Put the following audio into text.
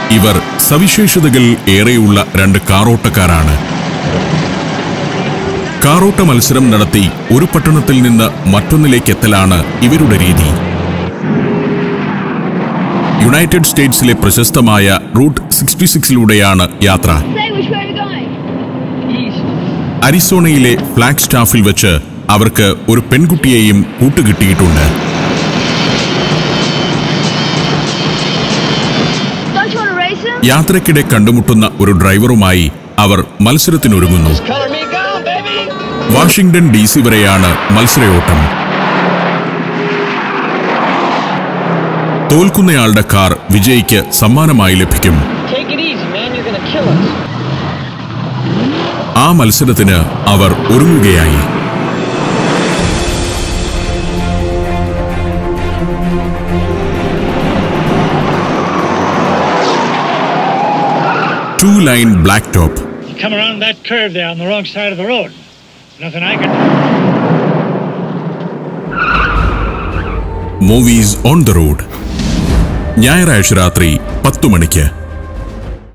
ഇവർ സവിശേഷതകൾ ഏറെയുള്ള രണ്ട് കാറോട്ടക്കാരാണ് കാറോട്ട മത്സരം നടത്തി ഒരു പട്ടണത്തിൽ നിന്ന് മറ്റൊന്നിലേക്കെത്തലാണ് ഇവരുടെ രീതി യുണൈറ്റഡ് സ്റ്റേറ്റ്സിലെ പ്രശസ്തമായ റൂട്ട് സിക്സ്റ്റി സിക്സിലൂടെയാണ് യാത്ര Say which way are we going? അരിസോണയിലെ ഫ്ലാഗ് സ്റ്റാഫിൽ വെച്ച് അവർക്ക് ഒരു പെൺകുട്ടിയെയും കൂട്ടുകിട്ടിയിട്ടുണ്ട് Don't you want to race him? യാത്രക്കിടെ കണ്ടുമുട്ടുന്ന ഒരു ഡ്രൈവറുമായി അവർ മത്സരത്തിനൊരുങ്ങുന്നു Color me go, baby! Washington D C വരെയാണ് മത്സരയോട്ടം തോൽക്കുന്നയാളുടെ കാർ വിജയിക്ക് സമ്മാനമായി ലഭിക്കും Take it easy, man. You're gonna kill us. ആ മത്സരത്തിന് അവർ ഒരുങ്ങുകയായി two lane blacktop You come around that curve there on the wrong side of the road. Nothing I can do. Movies on the road ഞായറാഴ്ച രാത്രി പത്തു മണിക്ക്